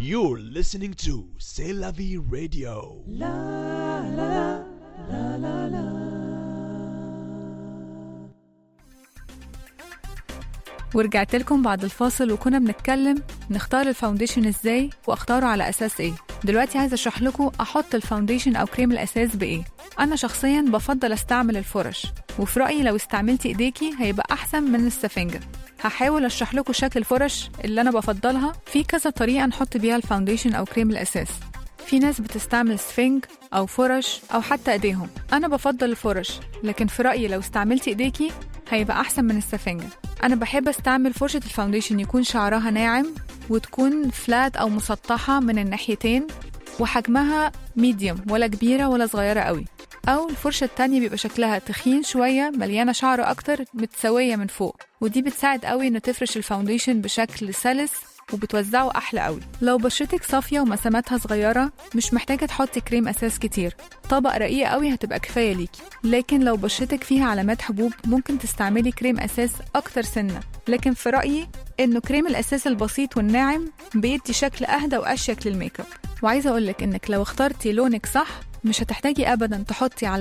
You're listening to C'est la vie radio. ورجعت لكم بعد الفاصل وكنا بنتكلم نختار الفاونديشن ازاي واختاره على اساس ايه دلوقتي عايزه اشرح لكم احط الفاونديشن او كريم الاساس بايه انا شخصيا بفضل استعمل الفرش وفي رايي لو استعملتي ايديكي هيبقى احسن من السفنجه هحاول اشرح لكم شكل الفرش اللي انا بفضلها في كذا طريقه نحط بيها الفاونديشن او كريم الاساس في ناس بتستعمل سفنج او فرش او حتى ايديهم انا بفضل الفرش لكن في رايي لو استعملتي ايديكي هيبقى احسن من السفنجه انا بحب استعمل فرشه الفاونديشن يكون شعرها ناعم وتكون فلات او مسطحه من الناحيتين وحجمها ميديوم ولا كبيره ولا صغيره قوي او الفرشه التانية بيبقى شكلها تخين شويه مليانه شعر اكتر متساويه من فوق ودي بتساعد قوي ان تفرش الفاونديشن بشكل سلس وبتوزعه احلى قوي لو بشرتك صافيه ومساماتها صغيره مش محتاجه تحطي كريم اساس كتير طبق رقيق قوي هتبقى كفايه ليكي لكن لو بشرتك فيها علامات حبوب ممكن تستعملي كريم اساس اكتر سنه لكن في رايي انه كريم الاساس البسيط والناعم بيدي شكل اهدى واشيك للميك اب وعايزه اقولك انك لو اخترتي لونك صح مش هتحتاجي ابدا تحطي على